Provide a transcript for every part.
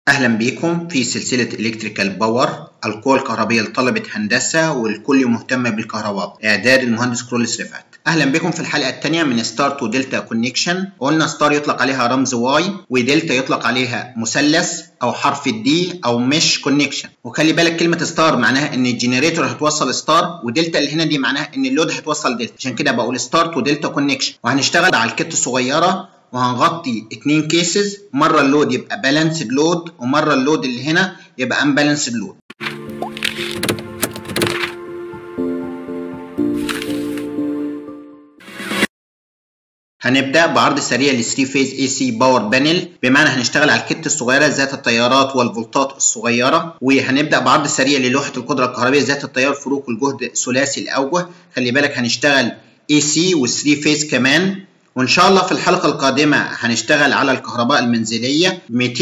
أهلا بكم في سلسلة إلكتريكال باور القوى الكهربية لطلبة هندسة والكل مهتم بالكهرباء إعداد المهندس كرولس رفعت أهلا بكم في الحلقة الثانية من ستار ودلتا كونكشن قلنا ستار يطلق عليها رمز واي ودلتا يطلق عليها مثلث أو حرف الدي أو مش كونكشن وخلي بالك كلمة ستار معناها إن الجنريتور هتوصل ستار ودلتا اللي هنا دي معناها إن اللود هتوصل دلتا عشان كده بقول ستار ودلتا كونكشن وهنشتغل على الكت الصغيرة وهنغطي اتنين كيسز مره اللود يبقى بالانسد لود ومره اللود اللي هنا يبقى امبالانسد لود هنبدا بعرض سريع ل 3 فيز اي سي باور بانل بمعنى هنشتغل على الكت الصغيره ذات التيارات والفولتات الصغيره وهنبدا بعرض سريع للوحه القدره الكهربائيه ذات التيار فروق الجهد ثلاثي الاوجه خلي بالك هنشتغل اي سي و3 فيز كمان وان شاء الله في الحلقه القادمه هنشتغل على الكهرباء المنزليه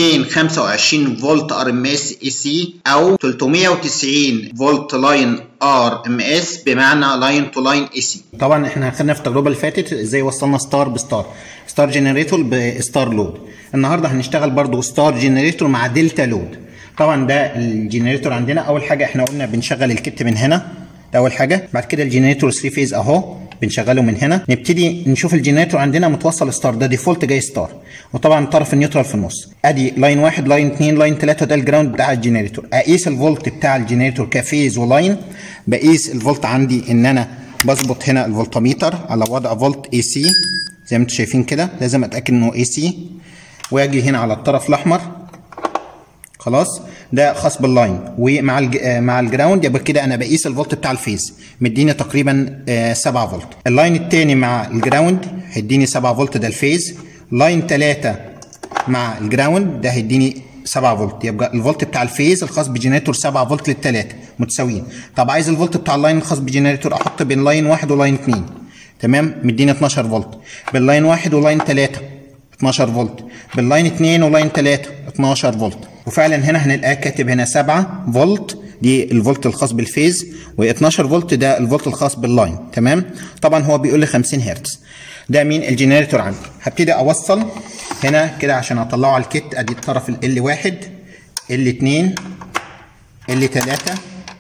225 فولت ار ام اس اي سي او 390 فولت لاين ار ام اس بمعنى لاين تو لاين اي سي طبعا احنا خدنا في التجربه اللي فاتت ازاي وصلنا ستار بستار ستار جنريتور بستار لود النهارده هنشتغل برضو ستار جنريتور مع دلتا لود طبعا ده الجنريتور عندنا اول حاجه احنا قلنا بنشغل الكت من هنا ده اول حاجه بعد كده الجنريتور 3 فيز اهو بنشغله من هنا نبتدي نشوف الجنريتور عندنا متوصل ستار ده ديفولت جاي ستار وطبعا طرف النيوترال في النص ادي لاين واحد لاين اثنين لاين ثلاثه ده الجراوند بتاع الجنريتور اقيس الفولت بتاع الجنريتور كفيز ولاين بقيس الفولت عندي ان انا بظبط هنا الفولتميتر على وضع فولت اي سي زي ما انتم شايفين كده لازم اتاكد انه اي سي واجي هنا على الطرف الاحمر خلاص ده خاص باللاين ومع الج... مع الجراوند يبقى كده انا بقيس الفولت بتاع الفيز مديني تقريبا 7 فولت اللاين الثاني مع الجراوند هيديني 7 فولت ده الفيز لاين 3 مع الجراوند ده هيديني 7 فولت يبقى الفولت بتاع الفيز الخاص بجنريتور 7 فولت للثلاثه متساويين طب عايز الفولت بتاع اللاين الخاص بجنريتور احط بين لاين 1 ولاين 2 تمام مديني 12 فولت بين لاين 1 ولاين 3 12 فولت باللاين 2 ولاين 3 12 فولت وفعلا هنا هنلاقيه كاتب هنا 7 فولت دي الفولت الخاص بالفيز و12 فولت ده الفولت الخاص باللاين تمام طبعا هو بيقول لي 50 هرتز ده مين الجنريتور عندي هبتدي اوصل هنا كده عشان اطلعه على الكيت ادي الطرف ال 1 ال 2 ال 3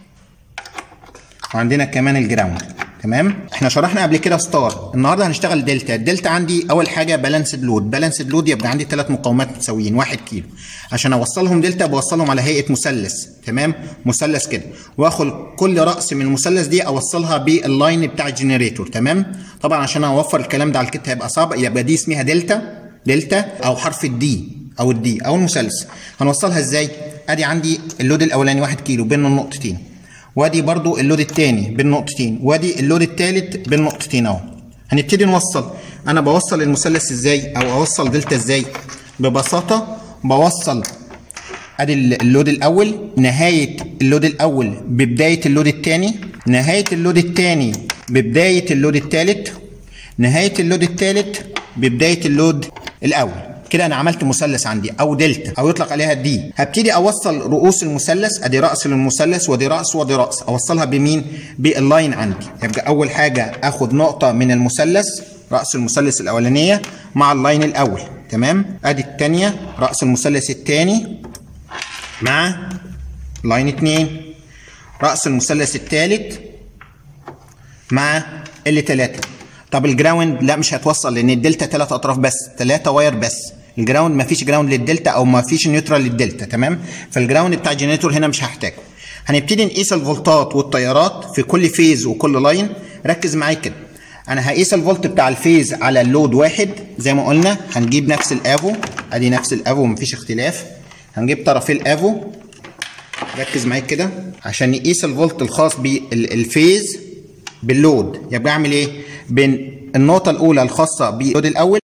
وعندنا كمان الجراوند تمام احنا شرحنا قبل كده ستار النهارده هنشتغل دلتا الدلتا عندي اول حاجه بالانسد لود بالانسد لود يبقى عندي ثلاث مقاومات متساويين 1 كيلو عشان اوصلهم دلتا بوصلهم على هيئه مثلث تمام مثلث كده واخد كل راس من المثلث دي اوصلها باللاين بتاع الجنريتور تمام طبعا عشان اوفر الكلام ده على الكت هيبقى صعب يبقى دي اسمها دلتا دلتا او حرف الدي او الدي او المثلث هنوصلها ازاي ادي عندي اللود الاولاني 1 كيلو بين النقطتين وادي برضو اللود الثاني بين نقطتين وادي اللود الثالث بين نقطتين اهو هنبتدي نوصل انا بوصل المثلث ازاي او اوصل دلتا ازاي ببساطه بوصل ادي اللود الاول نهايه اللود الاول ببدايه اللود الثاني نهايه اللود الثاني ببدايه اللود الثالث نهايه اللود الثالث ببدايه اللود الاول كده انا عملت مثلث عندي او دلتا او يطلق عليها دي هبتدي اوصل رؤوس المثلث ادي راس للمثلث ودي راس ودي راس اوصلها بمين باللاين عندي يبقى اول حاجه اخد نقطه من المثلث راس المثلث الاولانيه مع اللاين الاول تمام ادي الثانيه راس المثلث الثاني مع لاين 2 راس المثلث الثالث مع ال 3 طب الجراوند لا مش هتوصل لان الدلتا ثلاث اطراف بس ثلاثه واير بس الجراوند ما فيش جراوند للدلتا او ما فيش نيوترال للدلتا تمام فالجراوند بتاع الجنريتور هنا مش هحتاجه هنبتدي نقيس الفولتات والتيارات في كل فيز وكل لاين ركز معايا كده انا هقيس الفولت بتاع الفيز على اللود واحد زي ما قلنا هنجيب نفس الافو ادي نفس الافو مفيش اختلاف هنجيب طرفي الافو ركز معايا كده عشان نقيس الفولت الخاص بالفيز باللود يبقى اعمل ايه بين النقطة الأولى الخاصة باللود الأول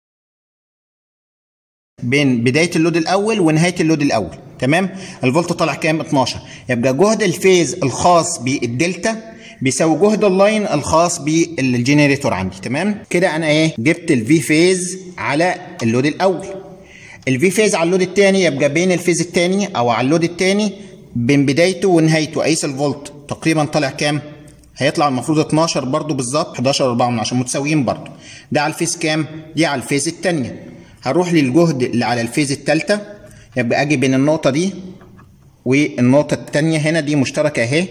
بين بداية اللود الأول ونهاية اللود الأول تمام الفولت طالع كام 12 يبقى جهد الفيز الخاص بالدلتا بيساوي جهد اللاين الخاص بالجنريتور عندي تمام كده انا ايه جبت الفي فيز على اللود الاول الفي فيز على اللود الثاني يبقى بين الفيز الثاني او على اللود الثاني بين بدايته ونهايته قيس الفولت تقريبا طالع كام هيطلع المفروض 12 برضو بالظبط 11 4 من 10 متساويين برضو ده على الفيز كام دي على الفيز الثانيه هروح للجهد اللي على الفيز الثالثه يبقى اجي بين النقطه دي والنقطه الثانيه هنا دي مشتركه اهي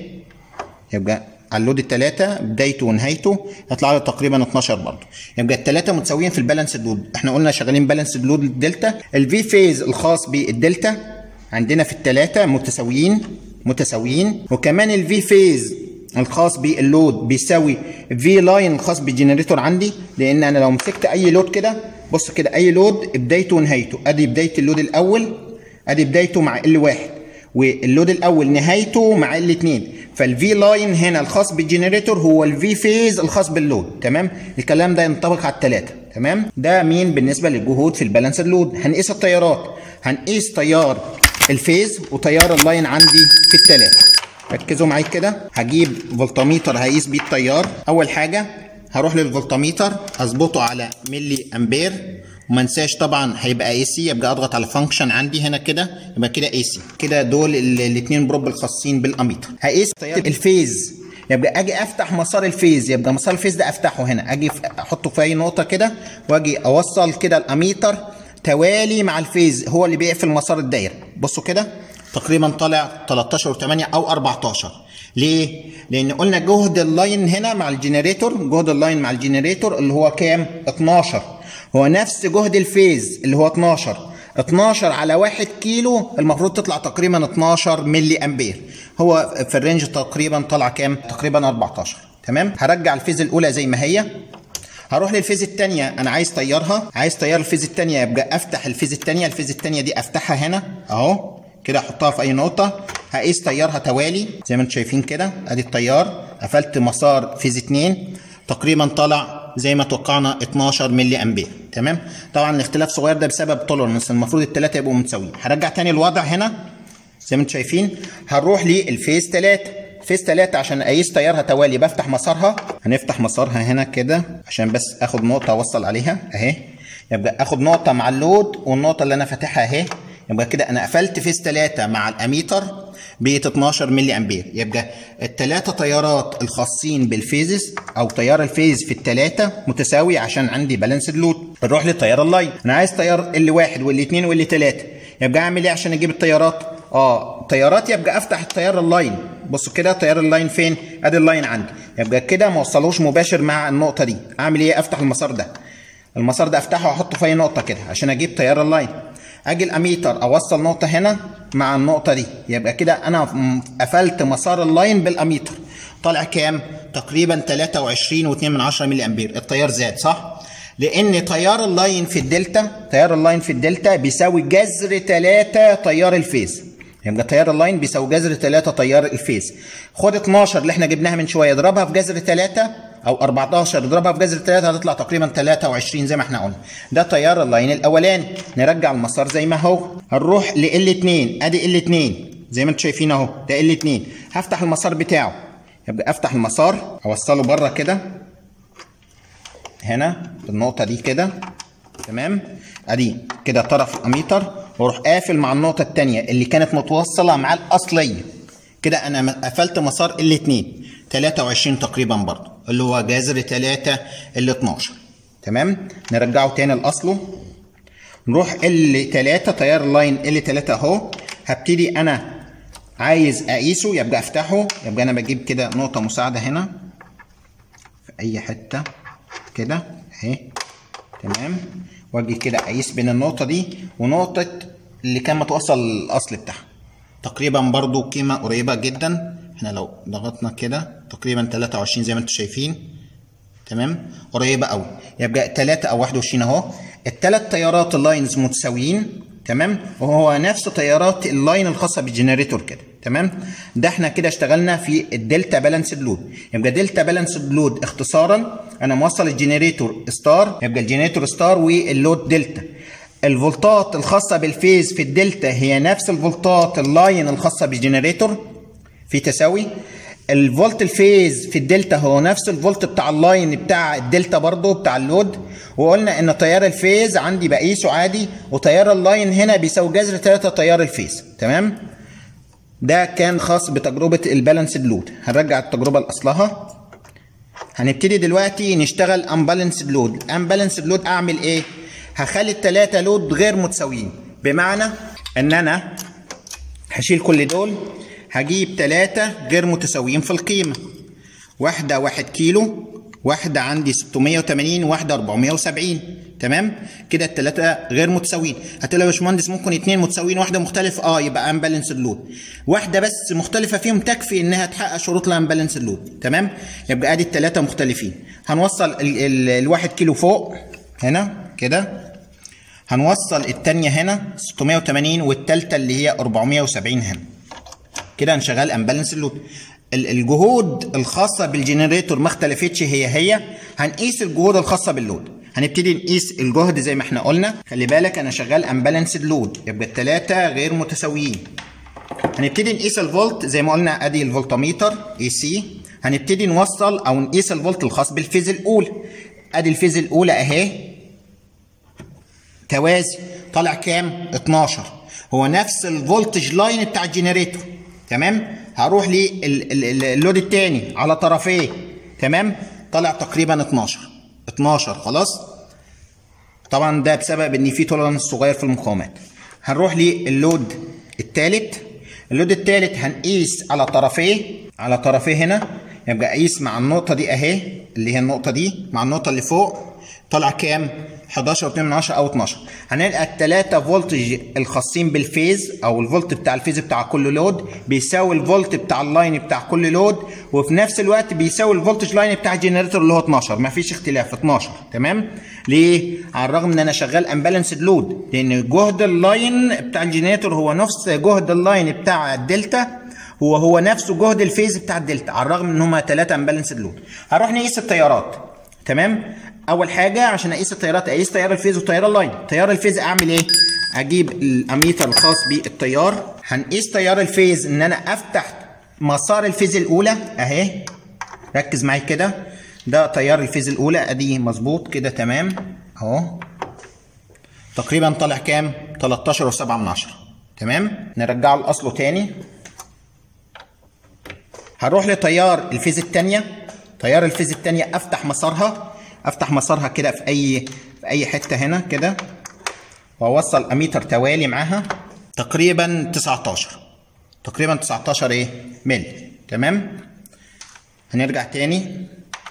يبقى على اللود الثلاثه بدايته ونهايته يطلع له تقريبا 12 برضه يبقى الثلاثه متساويين في البالانس لود احنا قلنا شغالين بالانس لود الدلتا الفي فيز الخاص بالدلتا عندنا في الثلاثه متساويين متساويين وكمان الفي فيز الخاص باللود بيساوي في لاين الخاص بالجنريتور عندي لان انا لو مسكت اي لود كده بص كده اي لود بدايته ونهايته ادي بدايه اللود الاول ادي بدايته مع ال واحد واللود الاول نهايته مع ال 2 فالفي لاين هنا الخاص بالجنريتور هو الفي فيز الخاص باللود تمام الكلام ده ينطبق على الثلاثه تمام ده مين بالنسبه للجهود في البالانس اللود هنقيس التيارات هنقيس تيار الفيز وتيار اللاين عندي في الثلاثه ركزوا معايا كده هجيب فولتميتر هقيس بيه التيار اول حاجه هروح للفولتميتر اظبطه على ملي امبير وما انساش طبعا هيبقى اي سي يبقى اضغط على فانكشن عندي هنا كده يبقى كده اي سي كده دول الاثنين بروب الخاصين بالاميتر هقيس تيار الفيز يبقى اجي افتح مسار الفيز يبقى مسار الفيز ده افتحه هنا اجي احطه في اي نقطه كده واجي اوصل كده الاميتر توالي مع الفيز هو اللي بيقفل مسار الدايره بصوا كده تقريبا طالع 13 و8 او 14 ليه؟ لان قلنا جهد اللاين هنا مع الجنريتور جهد اللاين مع الجنريتور اللي هو كام؟ 12 هو نفس جهد الفيز اللي هو 12 12 على 1 كيلو المفروض تطلع تقريبا 12 ملي امبير هو في الرينج تقريبا طالع كام؟ تقريبا 14 تمام؟ هرجع الفيز الاولى زي ما هي هروح للفيز الثانيه انا عايز طيارها عايز طيار الفيز الثانيه يبقى افتح الفيز الثانيه الفيز الثانيه دي افتحها هنا اهو كده احطها في اي نقطه هقيس تيارها توالي زي ما انتم شايفين كده ادي التيار قفلت مسار فيز 2 تقريبا طلع زي ما توقعنا 12 ملي امبير تمام طبعا الاختلاف صغير ده بسبب تولرنس المفروض الثلاثه يبقوا متساويين هرجع تاني الوضع هنا زي ما انتم شايفين هنروح للفيز 3 فيز 3 عشان اقيس تيارها توالي بفتح مسارها هنفتح مسارها هنا كده عشان بس اخد نقطه اوصل عليها اهي يبقى اخد نقطه مع اللود والنقطه اللي انا فاتحها اهي يبقى كده انا قفلت فيز 3 مع الاميتر بقت 12 ملي امبير يبقى الثلاثه تيارات الخاصين بالفيزز او تيار الفيز في الثلاثه متساوي عشان عندي بالانسد لود نروح للتيار اللاين انا عايز تيار ال واحد واللي اثنين واللي ثلاثه يبقى اعمل ايه عشان اجيب التيارات اه تيارات يبقى افتح التيار اللاين بصوا كده تيار اللاين فين ادي اللاين عندي يبقى كده ما وصلوش مباشر مع النقطه دي اعمل ايه افتح المسار ده المسار ده افتحه واحطه في اي نقطه كده عشان اجيب تيار اللاين اجي الاميتر اوصل نقطه هنا مع النقطه دي يبقى كده انا قفلت مسار اللاين بالاميتر طالع كام تقريبا 23.2 من 10 ملي امبير التيار زاد صح لان تيار اللاين في الدلتا تيار اللاين في الدلتا بيساوي جذر 3 تيار الفيز يبقى تيار اللاين بيساوي جذر 3 تيار الفيز خد 12 اللي احنا جبناها من شويه اضربها في جذر 3 او 14 اضربها في جذر 3 هتطلع تقريبا 23 زي ما احنا قلنا ده تيار اللاين الاولاني نرجع المسار زي ما هو هنروح ل L2 ادي L2 زي ما انتم شايفين اهو ده L2 هفتح المسار بتاعه يبقى افتح المسار اوصله بره كده هنا في النقطه دي كده تمام ادي كده طرف اميتر واروح قافل مع النقطه الثانيه اللي كانت متوصله مع الاصليه كده انا قفلت مسار الاثنين 23 تقريبا برضه اللي هو جذر 3 ال 12 تمام نرجعه تاني لاصله نروح ال 3 تيار اللاين ال 3 اهو هبتدي انا عايز اقيسه يبقى افتحه يبقى انا بجيب كده نقطه مساعده هنا في اي حته كده اهي تمام واجي كده اقيس بين النقطه دي ونقطه اللي كان متوصل الاصل بتاعها تقريبا برضو قيمه قريبه جدا احنا لو ضغطنا كده تقريبا 23 زي ما انتم شايفين تمام قريبه قوي يبقى 3 او 21 اهو الثلاث تيارات اللاينز متساويين تمام وهو نفس تيارات اللاين الخاصه بالجنريتور كده تمام ده احنا كده اشتغلنا في الدلتا بالانسد لود يبقى دلتا بالانسد لود اختصارا انا موصل الجنريتور ستار يبقى الجنريتور ستار واللود دلتا الفولتات الخاصه بالفيز في الدلتا هي نفس الفولتات اللاين الخاصه بالجنريتور في تساوي الفولت الفيز في الدلتا هو نفس الفولت بتاع اللاين بتاع الدلتا برضه بتاع اللود وقلنا ان تيار الفيز عندي بقيسه عادي وتيار اللاين هنا بيساوي جذر 3 تيار الفيز تمام ده كان خاص بتجربه البالانسد لود هنرجع التجربه لاصلها هنبتدي دلوقتي نشتغل امبالانسد لود امبالانسد لود اعمل ايه هخلي الثلاثه لود غير متساويين بمعنى ان انا هشيل كل دول هجيب ثلاثة غير متساويين في القيمة واحدة واحد كيلو واحدة عندي 680 واحدة 470 تمام كده الثلاثة غير متساويين هتقول يا باشمهندس ممكن اتنين متساويين واحدة مختلفة اه يبقى امبالانس لود واحدة بس مختلفة فيهم تكفي انها تحقق شروط الامبالانس لود تمام يبقى ادي الثلاثة مختلفين هنوصل ال ال الواحد كيلو فوق هنا كده هنوصل الثانية هنا 680 والثالثة اللي هي 470 هنا كده هنشغل امبالانس اللود الجهود الخاصة بالجنريتور ما اختلفتش هي هي هنقيس الجهود الخاصة باللود هنبتدي نقيس الجهد زي ما احنا قلنا خلي بالك انا شغال امبالانس لود يبقى الثلاثة غير متساويين هنبتدي نقيس الفولت زي ما قلنا ادي الفولتميتر اي سي هنبتدي نوصل او نقيس الفولت الخاص بالفيز الاولى ادي الفيز الاولى اهي توازي طالع كام 12 هو نفس الفولتج لاين بتاع الجنريتور تمام هروح للود الثاني على طرفيه تمام طلع تقريبا 12 12 خلاص طبعا ده بسبب ان في تولرانس صغير في المقاومات هنروح للود الثالث اللود الثالث هنقيس على طرفيه على طرفيه هنا يبقى قيس مع النقطه دي اهي اللي هي النقطه دي مع النقطه اللي فوق طلع كام 11 2 من 10 او 12 هنلقى الثلاثه فولتج الخاصين بالفيز او الفولت بتاع الفيز بتاع كل لود بيساوي الفولت بتاع اللاين بتاع كل لود وفي نفس الوقت بيساوي الفولتج لاين بتاع الجنريتور اللي هو 12 ما فيش اختلاف 12 تمام ليه على الرغم ان انا شغال امبالانسد لود لان جهد اللاين بتاع الجنريتور هو نفس جهد اللاين بتاع الدلتا هو هو نفسه جهد الفيز بتاع الدلتا على الرغم ان هما ثلاثه امبالانسد لود هنروح نقيس التيارات تمام اول حاجه عشان اقيس التيارات اقيس تيار الفيز وتيار اللاين تيار الفيز اعمل ايه اجيب الاميتر الخاص بالتيار هنقيس تيار الفيز ان انا افتح مسار الفيز الاولى اهي ركز معايا كده ده تيار الفيز الاولى ادي مظبوط كده تمام اهو تقريبا طالع كام 13 و7 من 10 تمام نرجعه لاصله تاني هروح لتيار الفيز الثانيه تيار الفيز الثانيه افتح مسارها افتح مسارها كده في اي في اي حته هنا كده واوصل اميتر توالي معاها تقريبا 19 تقريبا 19 ايه ملي تمام هنرجع تاني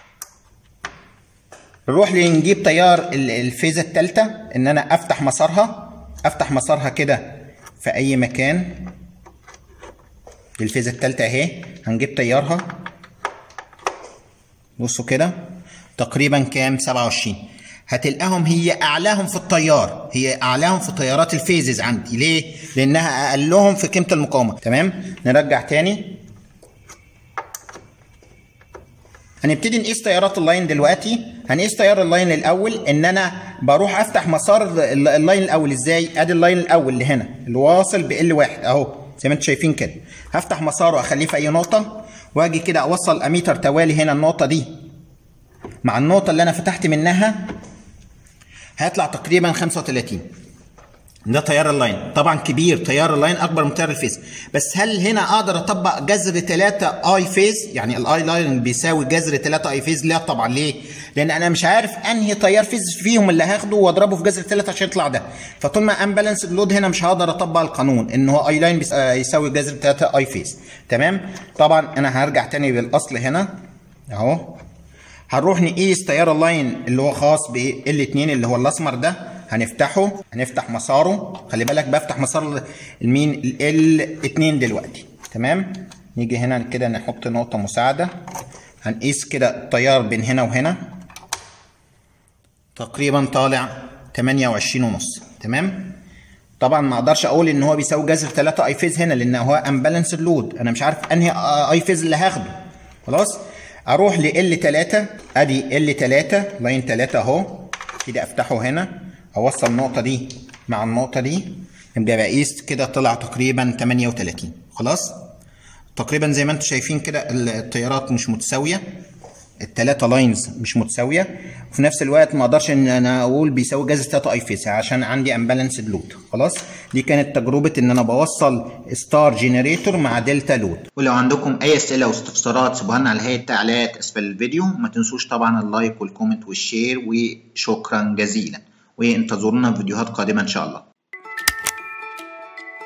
نروح لنجيب تيار الفيزة الثالثة ان انا افتح مسارها افتح مسارها كده في اي مكان الفيزة الثالثة اهي هنجيب تيارها بصوا كده تقريبا كام 27 هتلقاهم هي اعلاهم في التيار هي اعلاهم في تيارات الفيزز عندي ليه لانها اقلهم في قيمه المقاومه تمام نرجع تاني هنبتدي نقيس تيارات اللاين دلوقتي هنقيس تيار اللاين الاول ان انا بروح افتح مسار اللاين الاول ازاي ادي اللاين الاول اللي هنا اللي واصل ب ال واحد اهو زي ما انتم شايفين كده هفتح مساره اخليه في اي نقطه واجي كده اوصل اميتر توالي هنا النقطه دي مع النقطة اللي أنا فتحت منها هيطلع تقريبا 35 ده تيار اللاين طبعا كبير تيار اللاين اكبر من تيار الفيز بس هل هنا اقدر اطبق جذر 3 اي فيز يعني الاي لاين بيساوي جذر 3 اي فيز لا طبعا ليه لان انا مش عارف انهي تيار فيز فيهم اللي هاخده واضربه في جذر 3 عشان يطلع ده فطول ما امبالانس اللود هنا مش هقدر اطبق القانون ان هو اي لاين يساوي جذر 3 اي فيز تمام طبعا انا هرجع تاني بالاصل هنا اهو هنروح نقيس تيار اللاين اللي هو خاص ب ال2 اللي هو الاسمر ده هنفتحه هنفتح مساره خلي بالك بفتح مسار المين ال2 دلوقتي تمام نيجي هنا كده نحط نقطه مساعده هنقيس كده التيار بين هنا وهنا تقريبا طالع 28 ونص تمام طبعا ما اقدرش اقول ان هو بيساوي جذر 3 اي فيز هنا لان هو امبالانس لود انا مش عارف انهي اي فيز اللي هاخده خلاص اروح ل L3 ادي L3 لاين 3 اهو كده افتحه هنا اوصل النقطه دي مع النقطه دي يبقى بقيس كده طلع تقريبا 38 خلاص تقريبا زي ما انتم شايفين كده التيارات مش متساويه الثلاثه لاينز مش متساويه وفي نفس الوقت ما اقدرش ان انا اقول بيساوي جذر 3 اي فيس عشان عندي امبالانس لود خلاص دي كانت تجربه ان انا بوصل ستار جنريتور مع دلتا لود ولو عندكم اي اسئله او استفسارات سيبوها لنا على هيئه التعليقات اسفل الفيديو ما تنسوش طبعا اللايك والكومنت والشير وشكرا جزيلا وانتظرونا في فيديوهات قادمه ان شاء الله